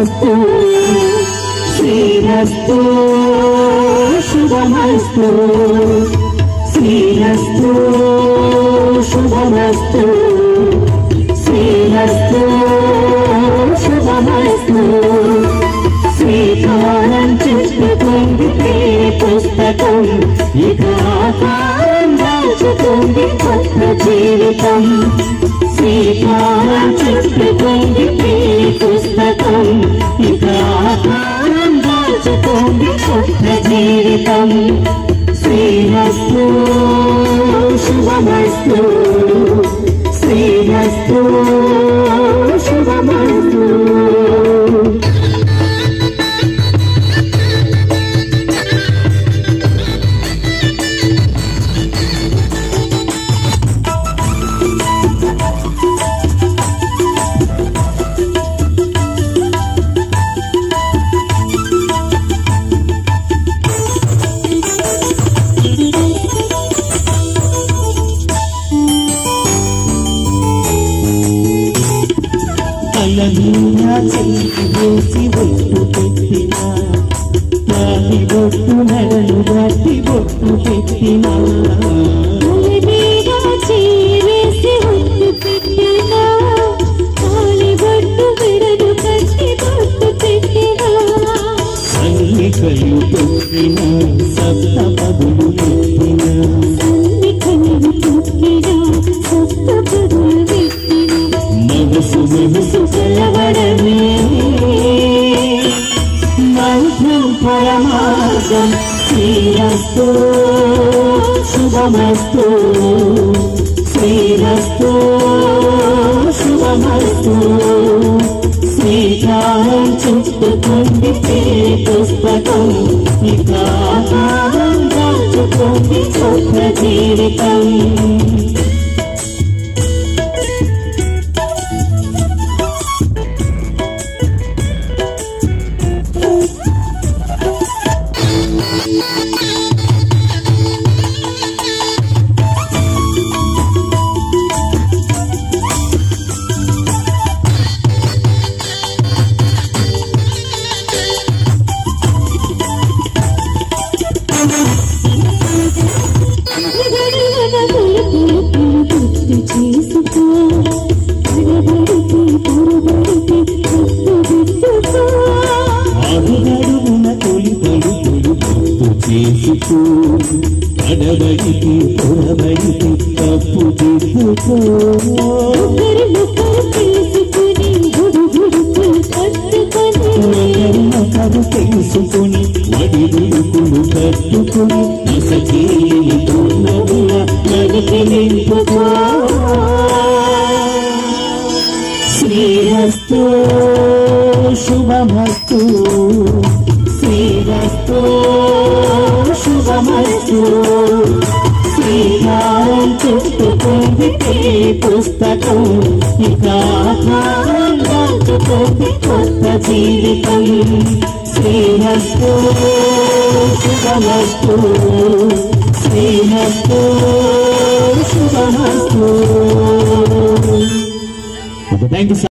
శుభమస్తు శ్రీరస్తు శుభమస్తు శ్రీరస్తు శుభమస్తు శ్రీరస్తు శుభమస్తు శ్రీకారం చుట్టుకుంది పేరు పుస్తకం ఇక ఆకారం దాచుకుంది కొత్త జీవితం శ్రీకారం చుట్టుకుంది పేరు పుస్తకం ఇక ఆకారం దాచుకుంది కొత్త జీవితం శ్రీరస్తు శుభమస్తు శ్రీరస్తు శుభమస్తు అలనీయ చేసి బొట్టు పెట్టిన రాతి బొట్టు నడలు దాటి బొట్టు పెట్టిన అలమేగా చేరేసి ఒట్టు పెట్టినా తాళిబొట్టు మెడను కట్టి బొట్టు పెట్టినా అల్లికలు పెట్టిన సప్త పదులు పెట్టిన అన్ని కళ్ళు తొక్కినా సప్త పదులు పెట్టినా మనసు మనసు కలవడమే మౌఢ్యం పరమార్థం శ్రీరస్తు శుభమస్తు శ్రీరస్తు శుభమస్తు శ్రీకారం చుట్టుకుంది పేరు పుస్తకం ఇక ఆకారం దాచుకుంది కొత్త జీవితం గడగడ పులు పులు పులు గుర్తు చేసుకో గడగడికి పొరబడికి గుర్తు పెట్టుకో అడుగడుగున తొలి పలుకులు గుర్తు చేసుకో అడబడికి పొడబడికి తప్పు దిద్దుకో ఒకరినొకరు తెలుసుకుని గుడుగుడుకులు కట్టుకొని ఒకరినొకరు తెలుసుకుని వడి దుడుకులు కట్టుకుని అసకేలి పూర్ణముల నడికి నింపుకో శ్రీరస్తు శుభమస్తు శ్రీరస్తు శుభమస్తు శ్రీకారం చుట్టుకుంది పేరు పుస్తకం ఇక ఆకారం దాచుకుంది కొత్త జీవితం శ్రీరస్తు శుభమస్తు శ్రీరస్తు శుభమస్తు థ్యాంక్ యూ